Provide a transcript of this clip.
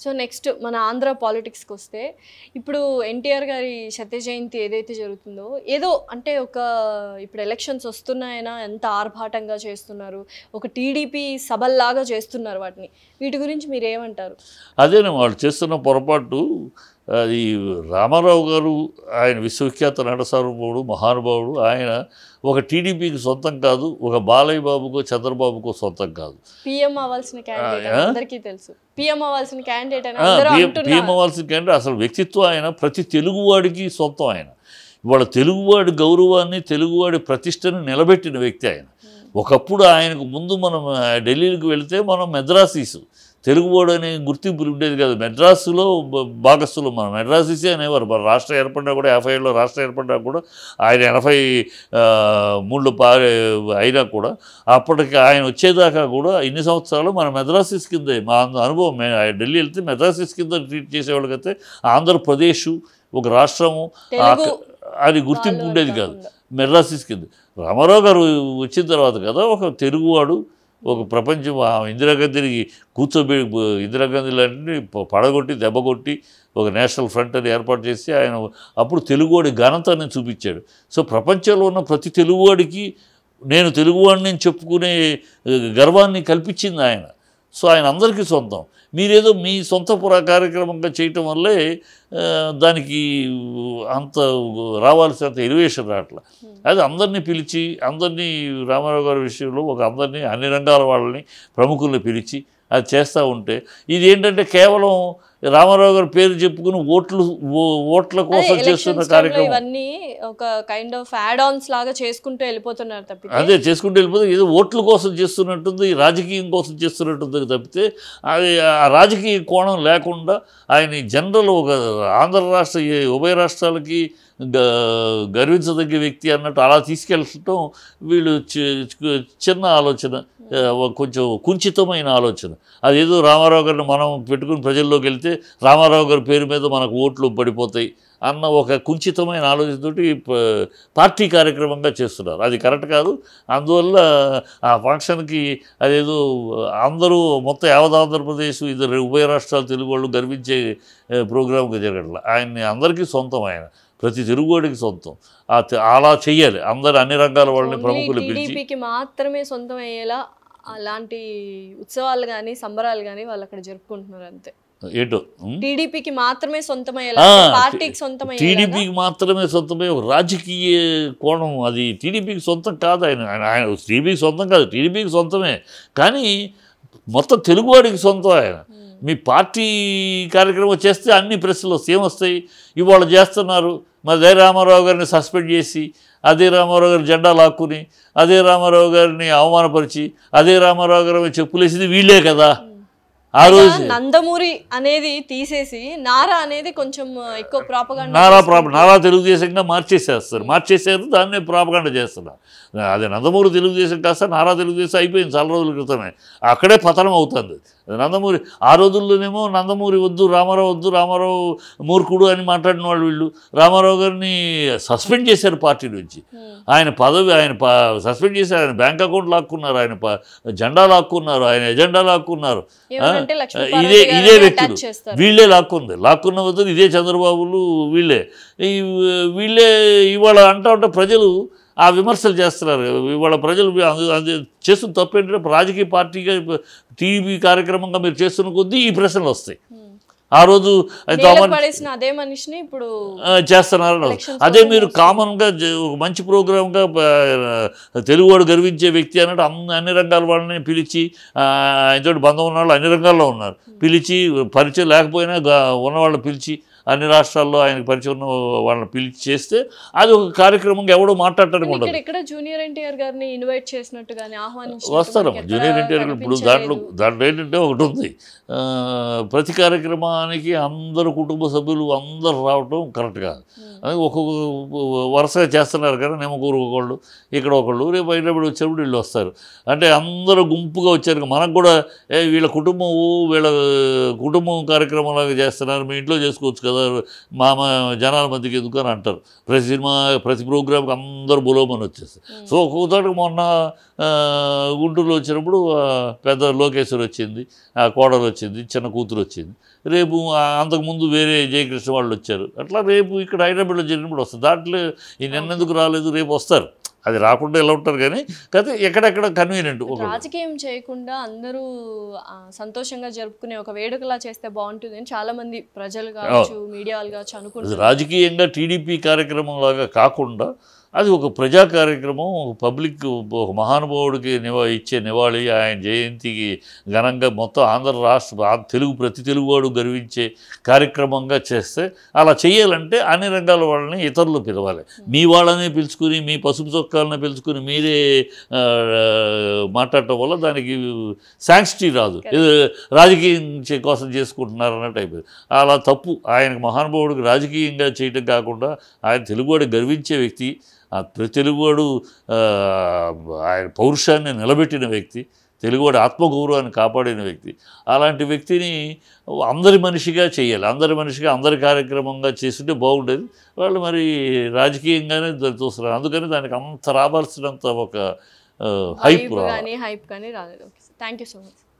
So next మన ఆంధ్ర పాలిటిక్స్కి వస్తే ఇప్పుడు ఎన్టీఆర్ గారి సత్య జయంతి ఏదైతే జరుగుతుందో ఏదో అంటే ఒక ఇప్పుడు ఎలక్షన్స్ వస్తున్నాయనా ఎంత ఆర్భాటంగా చేస్తున్నారు ఒక టీడీపీ సభల్లాగా చేస్తున్నారు వాటిని వీటి గురించి మీరు ఏమంటారు అదేనే వాళ్ళు చేస్తున్న పొరపాటు అది రామారావు గారు ఆయన విశ్వవిఖ్యాత నట సార్వభౌముడు మహానుభావుడు ఆయన ఒక టీడీపీకి సొంతం కాదు ఒక బాలయ్య బాబుకో చంద్రబాబుకో సొంతం కాదు పిఎం అవ్వాల్సిన క్యాండిడేట్ ఆ? అందరికీ తెలుసు పిఎం అవ్వాల్సిన క్యాండిడేట్ అని ఆ, అందరూ పిఎం అంటున్నారు పిఎం అవ్వాల్సిన కంటే అసలు వ్యక్తిత్వం ఆయన ప్రతి తెలుగువాడికి సొంతం ఆయన ఇవాళ తెలుగువాడి గౌరవాన్ని తెలుగువాడి ప్రతిష్టని నిలబెట్టిన వ్యక్తి ఆయన ఒకప్పుడు ఆయనకు ముందు మనం ఆ, ఢిల్లీకి వెళితే మనం మెద్రాసీసు తెలుగువాడు అనే గుర్తింపు ఉండేది కాదు మెడ్రాసులో బ- భాగస్థులు మనం మెడ్రాసీసే అనేవారు మన రాష్ట్రం ఏర్పడినా కూడా యాభై ఏళ్ళలో రాష్ట్రం ఏర్పడినా కూడా ఆయన ఎనభై ఆ, మూడులో పా అయినా కూడా అప్పటికి ఆయన వచ్చేదాకా కూడా ఇన్ని సంవత్సరాలు మన మెద్రాసిస్ కిందే మా అంద- అనుభవం మే- ఢిల్లీ వెళ్తే మెద్రాసిస్ కింద ట్రీట్ చేసేవాళ్ళకైతే ఆంధ్రప్రదేశ్ ఒక రాష్ట్రము తెలుగు ఆ- అది గుర్తింపు వాళ్ళు ఉండేది కాదు కాకుండా. మెడ్రాసిస్ కింద రామారావు గారు వచ్చిన తర్వాత కదా ఒక తెలుగువాడు ఒక ప్రపంచం ఆ ఇందిరాగాంధీని కూర్చోబె ఇందిరాగాంధీ లాంటిని ప- పడగొట్టి దెబ్బకొట్టి ఒక నేషనల్ ఫ్రంట్ అని ఏర్పాటు చేసి ఆయన అప్పుడు తెలుగువాడి ఘనతని చూపించాడు సో ప్రపంచంలో ఉన్న ప్రతి తెలుగువాడికి నేను తెలుగువాడిని అని చెప్పుకునే ఆ, గర్వాన్ని కల్పించింది ఆయన సో ఆయన అందరికీ సొంతం మీరేదో మీ సొంత పురా కార్యక్రమంగా చేయటం వల్లే ఆ, దానికి అంత రావాల్సినంత ఎలివేషన్ రావట్లే అది అందరినీ పిలిచి అందరినీ రామారావు గారి విషయంలో ఒక అందరినీ అన్ని రంగాల వాళ్ళని ప్రముఖుల్ని పిలిచి అది చేస్తూ ఉంటే ఇది ఏంటంటే కేవలం రామారావు గారి పేరు చెప్పుకుని ఓట్లు ఓ- ఓట్ల అదే కోసం elections చేస్తున్న time లో కార్యక్రమం ఇవన్నీ ఒక కైండ్ ఆఫ్ యాడ్ ఆన్స్ లాగా చేసుకుంటూ వెళ్ళిపోతున్నారు తప్పితే అదే చేసుకుంటూ వెళ్ళిపోతే ఏదో ఓట్ల కోసం చేస్తున్నట్టుంది రాజకీయం కోసం చేస్తున్నట్టుంది తప్పితే అది ఆ రాజకీయ కోణం లేకుండా ఆయన జనరల్ ఒక ఆంధ్ర రాష్ట్ర ఈ ఉభయ రాష్ట్రాలకి గ- గర్వించదగ్గ వ్యక్తి అన్నట్టు అలా తీసుకెళ్ళటం వీళ్ళు చి- చి- చిన్న ఆలోచన ఆ, ఒక కొంచెం కుంచితమైన ఆలోచన అదేదో రామారావు గారిని మనం పెట్టుకుని ప్రజల్లోకి వెళ్తే రామారావు గారి పేరు మీద మనకు ఓట్లు పడిపోతాయి అన్న ఒక కుంచితమైన ఆలోచనతోటి ప- పార్టీ కార్యక్రమంగా చేస్తున్నారు అది కరెక్ట్ కాదు అందువల్ల ఆ ఫంక్షన్కి అదేదో అందరూ మొత్తం యావత్ ఆంధ్రప్రదేశ్ ఇద్దరు ఉభయ రాష్ట్రాలు తెలుగు వాళ్ళు గర్వించే ఏ, ప్రోగ్రామ్గా జరగట్ల ఆయన్ని అందరికీ సొంతం ఆయన ప్రతి తెలుగువాడికి సొంతం ఆ తె- అలా చెయ్యాలి అందరు అన్ని రంగాల వాళ్ళని ప్రముఖులు పిలిచి టీడీపీకి మాత్రమే సొంతం అయ్యేలా అలాంటి ఉత్సవాలు కానీ సంబరాలు కానీ వాళ్ళు అక్కడ జరుపుకుంటున్నారు అంతే ఏటో ఉం? టీడీపీకి మాత్రమే సొంతం అయ్యేలా ఆ, పార్టీకి సొంతం అయ్యేలా టీడీపీకి మాత్రమే సొంతమే ఒక రాజకీయ కోణం అది టీడీపీకి సొంతం కాదు ఆయన ఆయన- ఆయన టీడీపీకి సొంతం కాదు టీడీపీకి సొంతమే కానీ మొత్తం తెలుగువాడికి సొంతం ఆయన మీ పార్టీ కార్యక్రమం చేస్తే అన్ని ప్రశ్నలు వస్తాయి ఏమొస్తాయి ఇవాళ చేస్తున్నారు మరి అదే రామారావు గారిని సస్పెండ్ చేసి అదే రామారావు గారి జెండా లాక్కుని అదే రామారావు గారిని అవమానపరిచి అదే రామారావు గారి చెప్పులేసింది వీళ్ళే కదా ఆ రోజు నందమూరి అనేది తీసేసి నారా అనేది కొంచెం ఎక్కువ ప్రాపగాండా నారా ప్రాప నారా తెలుగుదేశంగా మార్చేసేస్తారు మార్చేసారు దాన్నే ప్రాపగండ చేస్తున్నారు అదే నందమూరి తెలుగుదేశం కాస్త నారా తెలుగుదేశం అయిపోయింది చాలా రోజుల క్రితమే అక్కడే పతనం అవుతుంది నందమూరి ఆ రోజుల్లోనేమో నందమూరి వద్దు రామారావు వద్దు రామారావు మూర్ఖుడు అని మాట్లాడిన వాళ్ళు వీళ్ళు రామారావు గారిని సస్పెండ్ చేశారు పార్టీ నుంచి ఆయన పదవి ఆయన ప సస్పెండ్ చేశారు ఆయన బ్యాంక్ అకౌంట్ లాక్కున్నారు ఆయన ప జెండా లాక్కున్నారు ఆయన ఎజెండా లాక్కున్నారు ఏమంటే ఆ, లక్ష్మీపార్వతి ఇదే గారిని ఇదే attach వ్యక్తులు చేస్తారు. వీళ్ళే లాక్కుంది లాక్కున్న వద్దు ఇదే చంద్రబాబులు వీళ్ళే ఈ వీళ్ళే ఇవాళ అంటా ఉంటే ప్రజలు ఆ విమర్శలు చేస్తున్నారు ఇవాళ ప్రజలు అందు- అందు- చేస్తున్న తప్పు ఏంటంటే రాజకీయ పార్టీగా టీవీ కార్యక్రమంగా మీరు చేస్తున్న కొద్దీ ఈ ప్రశ్నలు వస్తాయి Hmm. ఆ రోజు అది నేలకు కామన్ పడేసిన అదే మనిషిని ఇప్పుడు ఆ, చేస్తున్నారు Elections అదే కోసం మీరు చేస్తున్నారు. కామన్గా జ- ఒక మంచి ప్రోగ్రామ్గా తెలుగువాడు గర్వించే వ్యక్తి అన్నట్టు అన్ని అన్ని రంగాల వాళ్ళని పిలిచి ఆ, ఆయనతోటి బంధం ఉన్న వాళ్ళు అన్ని రంగాల్లో ఉన్నారు పిలిచి పరిచయం లేకపోయినా గా- ఉన్న వాళ్ళని పిలిచి అన్ని రాష్ట్రాల్లో ఆయనకు పరిచయం ఉన్న వాళ్ళని పిలిచి చేస్తే అది ఒక కార్యక్రమంగా ఎవడో మాట్లాడటానికి ఉండదు ఇక్కడ ఇక్కడ జూనియర్ ఎన్టీఆర్ గారిని ఇన్వైట్ చేసినట్టు కానీ ఆహ్వానించినట్టు వస్తారమ్మ మనకి జూనియర్ ఎక్కడా ఎన్టీఆర్ ఇప్పుడు దాంట్లో కనిపించలేదు. దాంట్లో ఏంటంటే ఒకటి ఉంది ఆ, ప్రతి కార్యక్రమానికి అందరు కుటుంబ సభ్యులు అందరు రావటం కరెక్ట్ కాదు Hmm. అది ఒక్కొక్క వరుసగా చేస్తున్నారు కదా నిమ్మకూరు ఒకళ్ళు ఇక్కడ ఒకళ్ళు రేపు హైదరాబాద్ వచ్చినప్పుడు వీళ్ళు వస్తారు అంటే అందరూ గుంపుగా వచ్చారు మనకు కూడా ఏ వీళ్ళ కుటుంబం వీళ్ళ కుటుంబం కార్యక్రమంలాగా చేస్తున్నారు మీ ఇంట్లో చేసుకోవచ్చు కదా కదా మామ జనాల మధ్యకి ఎందుకు అని అంటారు ప్రతి సినిమా ప్రతి ప్రోగ్రామ్కి అందరూ బులోమని వచ్చేస్తారు సో ఒక్కొక్కటి మొన్న ఆ, గుంటూరులో వచ్చినప్పుడు ఆ, పెద్ద లోకేశ్వర్ వచ్చింది ఆ కోడలు వచ్చింది చిన్న కూతురు వచ్చింది రేపు ఆ, అంతకుముందు వేరే జయకృష్ణ వాళ్ళు వచ్చారు అట్లా రేపు ఇక్కడ హైదరాబాద్లో జరిగినప్పుడు వస్తుంది దాంట్లో ఈ నిన్నెందుకు రాలేదు రేపు వస్తారు అది రాకుండా ఎలా ఉంటారు కానీ కాకపోతే ఎక్కడెక్కడ కన్వీనియంట్ ఒక రాజకీయం చేయకుండా అందరూ ఆ, సంతోషంగా జరుపుకునే ఒక వేడుకలా చేస్తే బాగుంటుంది అని చాలా మంది ప్రజలు కావచ్చు మీడియా వాళ్ళు కావచ్చు అది అనుకుంటున్నారు రాజకీయంగా టీడీపీ కార్యక్రమం లాగా కాకుండా అది ఒక ప్రజా కార్యక్రమం ఒక పబ్లిక్ ఒక మహానుభావుడికి నివా ఇచ్చే నివాళి ఆయన జయంతికి ఘనంగా మొత్తం ఆంధ్ర రాష్ట్ర ఆ- తెలుగు ప్రతి తెలుగువాడు గర్వించే కార్యక్రమంగా చేస్తే అలా చేయాలంటే అన్ని రంగాల వాళ్ళని ఇతరులు పిలవాలి మీ వాళ్ళని పిలుచుకుని మీ పసుపు చొక్కాలని పిలుచుకుని మీరే ఆ, మాట్లాడటం వల్ల దానికి శాంక్సిటీ రాదు ఏదో రాజకీయం చే- కోసం చేసుకుంటున్నారు అన్నట్టు అయిపోయింది అలా తప్పు ఆయనకు మహానుభావుడికి రాజకీయంగా చేయటం కాకుండా ఆయన తెలుగువాడు గర్వించే వ్యక్తి ఆ ప్రతి తెలుగువాడు ఆ, ఆయన పౌరుషాన్ని నిలబెట్టిన వ్యక్తి తెలుగువాడి ఆత్మగౌరవాన్ని కాపాడిన వ్యక్తి అలాంటి వ్యక్తిని అందరి మనిషిగా చేయాలి అందరి మనిషిగా అందరి కార్యక్రమంగా చేస్తుంటే బాగుండేది వాళ్ళు మరి రాజకీయంగానే దాన్ని చూస్తున్నారు అందుకని దానికి అంత రావాల్సినంత ఒక హైప్ హైప్ కానీ హైప్ కానీ రాలేదు okay thank you so much